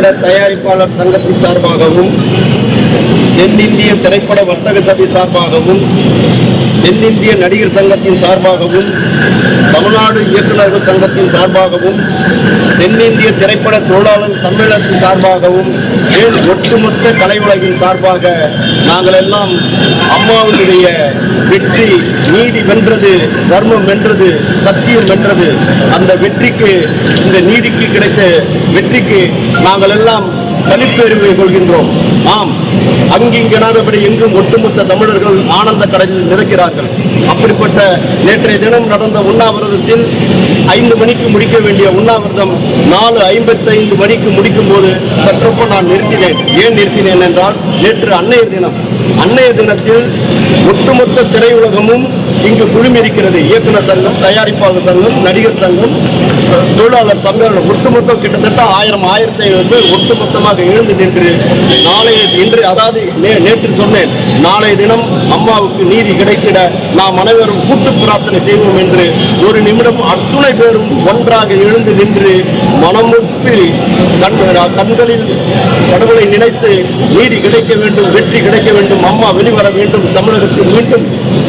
திரைப்பட தயாரிப்பாளர் சங்கத்தின் சார்பாகவும் தென்னிந்திய திரைப்பட வர்த்தக சபை சார்பாகவும் தென்னிந்திய நடிகர் சங்கத்தின் சார்பாகவும் தமிழ்நாடு இயக்குநர்கள் சங்கத்தின் சார்பாகவும் தென்னிந்திய திரைப்பட தொழிலாளர் சம்மேளனத்தின் சார்பாகவும் ஏன் ஒட்டுமொத்த கலை உலகின் சார்பாக நாங்கள் எல்லாம் அம்மாவுடைய வெற்றி நீதி வென்றது தர்மம் வென்றது சத்தியம் வென்றது அந்த வெற்றிக்கு இந்த நீதிக்கு கிடைத்த வெற்றிக்கு நாங்கள் எல்லாம் தனிப்பெருமை கொள்கின்றோம் ஆம் அங்கிங்கெனாதபடி எங்கும் ஒட்டுமொத்த தமிழர்கள் ஆனந்த கடலில் மிதக்கிறார்கள் அப்படிப்பட்ட நேற்றைய தினம் நடந்த உண்ணாவிரதத்தில் ஐந்து மணிக்கு முடிக்க வேண்டிய உண்ணாவிரதம் நாலு ஐம்பத்தைந்து மணிக்கு முடிக்கும் போது சற்றப்ப நான் நிறுத்தினேன் ஏன் நிறுத்தினேன் என்றால் நேற்று அன்னையர் தினம் அன்னையர் தினத்தில் ஒட்டுமொத்த திரையுலகமும் இங்கு குழுமியிருக்கிறது இயக்குனர் சங்கம் தயாரிப்பாளர் சங்கம் நடிகர் சங்கம் தொழிலாளர் சம்மேளனம் ஒட்டுமொத்தம் கிட்டத்தட்ட ஆயிரம் ஆயிரத்தி ஐநூறு பேர் ஒட்டுமொத்தமாக எழுந்து நின்று நாளைய இன்று அதாவது நே- நேற்று சொன்னேன் நாளைய தினம் அம்மாவுக்கு நீதி கிடைத்திட நாம் அனைவரும் கூட்டு பிரார்த்தனை செய்வோம் என்று ஒரு நிமிடம் அத்துணை பேரும் ஒன்றாக எழுந்து நின்று மனமுற்றி கண் கண்களில் கடவுளை நினைத்து நீதி கிடைக்க வேண்டும் வெற்றி கிடைக்க வேண்டும் அம்மா வெளிவர வேண்டும் தமிழகத்தில் மீண்டும்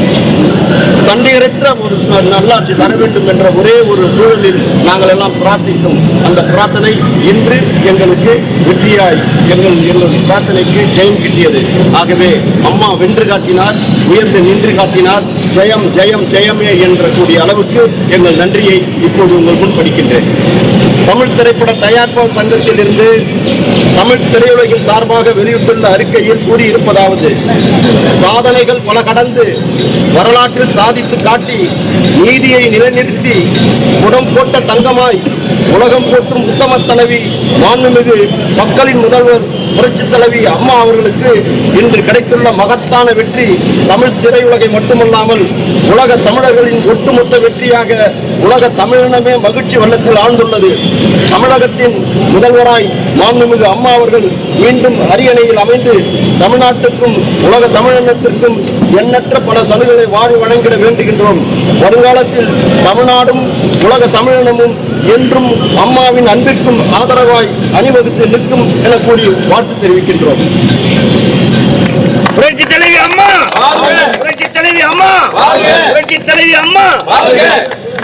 தண்ணீரற்ற ஒரு ந- நல்லாட்சி தர வேண்டும் என்ற ஒரே ஒரு சூழலில் நாங்கள் எல்லாம் பிரார்த்தித்தோம் அந்த பிரார்த்தனை இன்று எங்களுக்கு வெற்றியாய் எங்கள் எங்களுடைய பிரார்த்தனைக்கு ஜெயம் கிட்டியது ஆகவே அம்மா வென்று காட்டினார் உயர்ந்து நின்று காட்டினார் ஜெயம் ஜெயம் ஜெயமே என்ற கூடிய அளவுக்கு எங்கள் நன்றியை இப்போது உங்கள் முன் படிக்கின்றேன் தமிழ் திரைப்பட தயாரிப்பாளர் சங்கத்திலிருந்து தமிழ் திரையுலகின் சார்பாக வெளியிட்டுள்ள அறிக்கையில் கூறியிருப்பதாவது சாதனைகள் பல கடந்து வரலாற்றில் சாதித்து காட்டி நீதியை நிலைநிறுத்தி குடம் போட்ட தங்கமாய் உலகம் போற்றும் உத்தம தலைவி மாண்புமிகு மக்களின் முதல்வர் புரட்சி தலைவி அம்மா அவர்களுக்கு இன்று கிடைத்துள்ள மகத்தான வெற்றி தமிழ் திரையுலகை மட்டுமல்லாமல் உலக தமிழர்களின் ஒட்டுமொத்த வெற்றியாக உலக தமிழினமே மகிழ்ச்சி வெள்ளத்தில் ஆழ்ந்துள்ளது தமிழகத்தின் முதல்வராய் மாண்புமிகு அம்மா அவர்கள் மீண்டும் அரியணையில் அமைந்து தமிழ்நாட்டுக்கும் உலக தமிழினத்திற்கும் எண்ணற்ற பல சலுகைகளை வாரி வழங்கிட வேண்டுகின்றோம் வருங்காலத்தில் தமிழ்நாடும் உலக தமிழினமும் என்றும் அம்மாவின் அன்பிற்கும் ஆதரவாய் அணிவகுத்து நிற்கும் என கூறி வாழ்த்து தெரிவிக்கின்றோம் புரட்சி தலைவி அம்மா புரட்சி தலைவி அம்மா புரட்சி தலைவி அம்மா